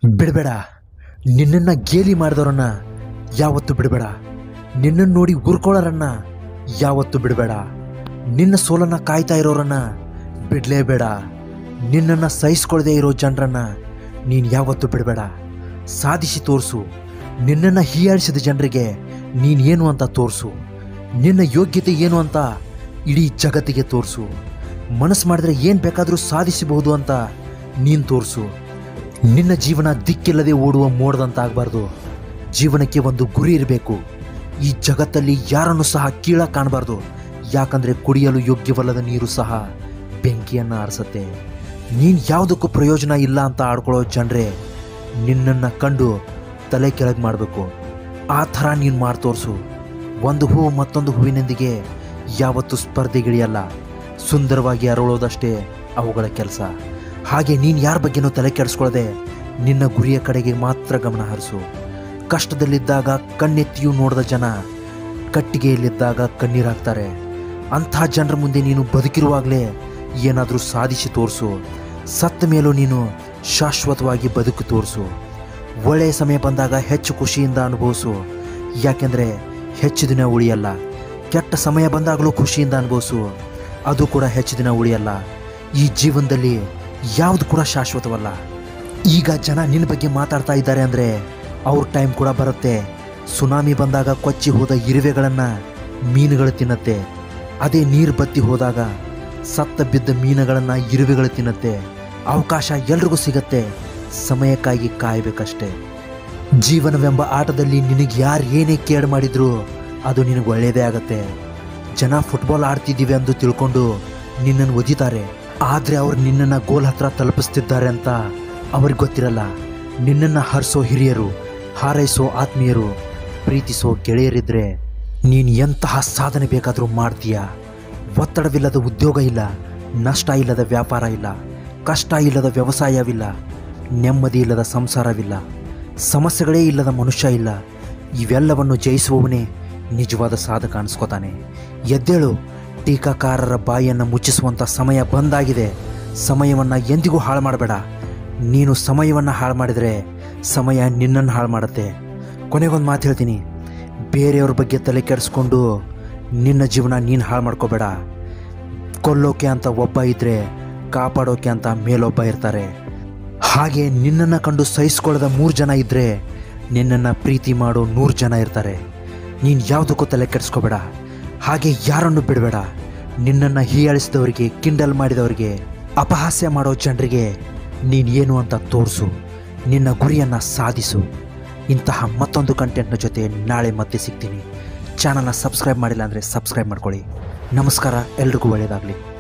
ಬಿಡಬೇಡ ನಿನ್ನನ್ನು ಗೇಲಿ ಮಾಡಿದವರನ್ನ ಯಾವತ್ತೂ ಬಿಡಬೇಡ ನಿನ್ನನ್ನು ನೋಡಿ ಉರ್ಕೊಳ್ಳೋರನ್ನ ಯಾವತ್ತೂ ಬಿಡಬೇಡ ನಿನ್ನ ಸೋಲನ್ನ ಕಾಯ್ತಾ ಇರೋರನ್ನ ಬಿಡಲೇಬೇಡ ನಿನ್ನನ್ನು ಸಹಿಸ್ಕೊಳ್ಳದೆ ಇರೋ ಜನರನ್ನ ನೀನು ಯಾವತ್ತೂ ಬಿಡಬೇಡ ಸಾಧಿಸಿ ತೋರಿಸು ನಿನ್ನನ್ನು ಹೀಯಾಳಿಸಿದ ಜನರಿಗೆ ನೀನೇನು ಅಂತ ತೋರಿಸು ನಿನ್ನ ಯೋಗ್ಯತೆ ಏನು ಅಂತ ಇಡೀ ಜಗತ್ತಿಗೆ ತೋರಿಸು ಮನಸ್ಸು ಮಾಡಿದ್ರೆ ಏನು ಬೇಕಾದರೂ ಸಾಧಿಸಬಹುದು ಅಂತ ನೀನು ತೋರಿಸು ನಿನ್ನ ಜೀವನ ದಿಕ್ಕಿಲ್ಲದೆ ಓಡುವ ಮೋಡದಂತಾಗಬಾರ್ದು ಜೀವನಕ್ಕೆ ಒಂದು ಗುರಿ ಇರಬೇಕು ಈ ಜಗತ್ತಲ್ಲಿ ಯಾರನ್ನು ಸಹ ಕೀಳ ಕಾಣಬಾರ್ದು ಯಾಕಂದ್ರೆ ಕುಡಿಯಲು ಯೋಗ್ಯವಲ್ಲದ ನೀರು ಸಹ ಬೆಂಕಿಯನ್ನು ಆರಿಸತ್ತೆ ನೀನು ಯಾವುದಕ್ಕೂ ಪ್ರಯೋಜನ ಇಲ್ಲ ಅಂತ ಆಡ್ಕೊಳ್ಳೋ ಜನರೇ ನಿನ್ನನ್ನು ಕಂಡು ತಲೆ ಕೆಳಗೆ ಮಾಡಬೇಕು ಆ ಥರ ನೀನು ಮಾಡಿ ತೋರಿಸು ಒಂದು ಹೂವು ಮತ್ತೊಂದು ಹೂವಿನೊಂದಿಗೆ ಯಾವತ್ತೂ ಸ್ಪರ್ಧೆಗಿಳಿಯಲ್ಲ ಸುಂದರವಾಗಿ ಅರಳೋದಷ್ಟೇ ಅವುಗಳ ಕೆಲಸ ಹಾಗೆ ನೀನು ಯಾರ ಬಗ್ಗೆನೂ ತಲೆ ಕೆಡಿಸ್ಕೊಳ್ಳದೆ ನಿನ್ನ ಗುರಿಯ ಕಡೆಗೆ ಮಾತ್ರ ಗಮನ ಹರಿಸು ಕಷ್ಟದಲ್ಲಿದ್ದಾಗ ಕಣ್ಣೆತ್ತಿಯೂ ನೋಡಿದ ಜನ ಕಟ್ಟಿಗೆಯಲ್ಲಿದ್ದಾಗ ಕಣ್ಣೀರಾಗ್ತಾರೆ ಅಂಥ ಜನರ ಮುಂದೆ ನೀನು ಬದುಕಿರುವಾಗಲೇ ಏನಾದರೂ ಸಾಧಿಸಿ ತೋರಿಸು ಸತ್ತ ಮೇಲೂ ನೀನು ಶಾಶ್ವತವಾಗಿ ಬದುಕು ತೋರಿಸು ಒಳ್ಳೆಯ ಸಮಯ ಬಂದಾಗ ಹೆಚ್ಚು ಖುಷಿಯಿಂದ ಅನುಭವಿಸು ಯಾಕೆಂದರೆ ಹೆಚ್ಚು ದಿನ ಉಳಿಯಲ್ಲ ಕೆಟ್ಟ ಸಮಯ ಬಂದಾಗಲೂ ಖುಷಿಯಿಂದ ಅನುಭವಿಸು ಅದು ಕೂಡ ಹೆಚ್ಚು ದಿನ ಉಳಿಯಲ್ಲ ಈ ಜೀವನದಲ್ಲಿ ಯಾವುದು ಕೂಡ ಶಾಶ್ವತವಲ್ಲ ಈಗ ಜನ ನಿನ್ನ ಬಗ್ಗೆ ಮಾತಾಡ್ತಾ ಇದ್ದಾರೆ ಅಂದರೆ ಅವ್ರ ಟೈಮ್ ಕೂಡ ಬರುತ್ತೆ ಸುನಾಮಿ ಬಂದಾಗ ಕೊಚ್ಚಿ ಹೋದ ಇರುವೆಗಳನ್ನು ಮೀನುಗಳು ತಿನ್ನತ್ತೆ ಅದೇ ನೀರು ಬತ್ತಿ ಹೋದಾಗ ಸತ್ತ ಬಿದ್ದ ಮೀನುಗಳನ್ನು ಇರುವೆಗಳು ತಿನ್ನತ್ತೆ ಅವಕಾಶ ಎಲ್ರಿಗೂ ಸಿಗತ್ತೆ ಸಮಯಕ್ಕಾಗಿ ಕಾಯಬೇಕಷ್ಟೇ ಜೀವನವೆಂಬ ಆಟದಲ್ಲಿ ನಿನಗೆ ಯಾರು ಏನೇ ಕೇಡ್ ಮಾಡಿದ್ರು ಅದು ನಿನಗೆ ಒಳ್ಳೆಯದೇ ಆಗತ್ತೆ ಜನ ಫುಟ್ಬಾಲ್ ಆಡ್ತಿದ್ದೀವಿ ಎಂದು ತಿಳ್ಕೊಂಡು ನಿನ್ನನ್ನು ಒದಿತಾರೆ ಆದರೆ ಅವ್ರು ನಿನ್ನನ್ನು ಗೋಲ್ ಹತ್ರ ತಲುಪಿಸ್ತಿದ್ದಾರೆ ಅಂತ ಅವ್ರಿಗೆ ಗೊತ್ತಿರಲ್ಲ ನಿನ್ನನ್ನು ಹರಿಸೋ ಹಿರಿಯರು ಹಾರೈಸೋ ಆತ್ಮೀಯರು ಪ್ರೀತಿಸೋ ಗೆಳೆಯರಿದ್ರೆ ನೀನು ಎಂತಹ ಸಾಧನೆ ಬೇಕಾದರೂ ಮಾಡ್ತೀಯ ಒತ್ತಡವಿಲ್ಲದ ಉದ್ಯೋಗ ಇಲ್ಲ ನಷ್ಟ ಇಲ್ಲದ ವ್ಯಾಪಾರ ಇಲ್ಲ ಕಷ್ಟ ಇಲ್ಲದ ವ್ಯವಸಾಯವಿಲ್ಲ ನೆಮ್ಮದಿ ಇಲ್ಲದ ಸಂಸಾರವಿಲ್ಲ ಸಮಸ್ಯೆಗಳೇ ಇಲ್ಲದ ಮನುಷ್ಯ ಇಲ್ಲ ಇವೆಲ್ಲವನ್ನು ಜಯಿಸುವವನೇ ನಿಜವಾದ ಸಾಧಕ ಅನಿಸ್ಕೋತಾನೆ ಎದ್ದೇಳು ಟೀಕಾಕಾರರ ಬಾಯಿಯನ್ನು ಮುಚ್ಚಿಸುವಂಥ ಸಮಯ ಬಂದಾಗಿದೆ ಸಮಯವನ್ನು ಎಂದಿಗೂ ಹಾಳು ಮಾಡಬೇಡ ನೀನು ಸಮಯವನ್ನು ಹಾಳು ಮಾಡಿದರೆ ಸಮಯ ನಿನ್ನನ್ನು ಹಾಳು ಮಾಡುತ್ತೆ ಕೊನೆಗೊಂದು ಮಾತು ಹೇಳ್ತೀನಿ ಬೇರೆಯವ್ರ ಬಗ್ಗೆ ತಲೆ ಕೆಡಿಸ್ಕೊಂಡು ನಿನ್ನ ಜೀವನ ನೀನು ಹಾಳು ಮಾಡ್ಕೋಬೇಡ ಕೊಲ್ಲೋಕೆ ಅಂತ ಒಬ್ಬ ಇದ್ದರೆ ಕಾಪಾಡೋಕೆ ಅಂತ ಮೇಲೊಬ್ಬ ಇರ್ತಾರೆ ಹಾಗೆ ನಿನ್ನನ್ನು ಕಂಡು ಸಹಿಸ್ಕೊಳ್ಳದ ಮೂರು ಜನ ಇದ್ದರೆ ನಿನ್ನನ್ನು ಪ್ರೀತಿ ಮಾಡೋ ನೂರು ಜನ ಇರ್ತಾರೆ ನೀನು ಯಾವುದಕ್ಕೂ ತಲೆ ಕೆಡಿಸ್ಕೋಬೇಡ ಹಾಗೆ ಯಾರನ್ನು ಬಿಡಬೇಡ ನಿನ್ನನ್ನು ಹೀಯಾಳಿಸಿದವರಿಗೆ ಕಿಂಡಲ್ ಮಾಡಿದವರಿಗೆ ಅಪಹಾಸ್ಯ ಮಾಡೋ ಜನರಿಗೆ ನೀನು ಏನು ಅಂತ ತೋರಿಸು ನಿನ್ನ ಗುರಿಯನ್ನು ಸಾಧಿಸು ಇಂತಹ ಮತ್ತೊಂದು ಕಂಟೆಂಟ್ನ ಜೊತೆ ನಾಳೆ ಮತ್ತೆ ಸಿಗ್ತೀನಿ ಚಾನಲ್ನ ಸಬ್ಸ್ಕ್ರೈಬ್ ಮಾಡಿಲ್ಲ ಅಂದರೆ ಸಬ್ಸ್ಕ್ರೈಬ್ ಮಾಡ್ಕೊಳ್ಳಿ ನಮಸ್ಕಾರ ಎಲ್ರಿಗೂ ಒಳ್ಳೆಯದಾಗಲಿ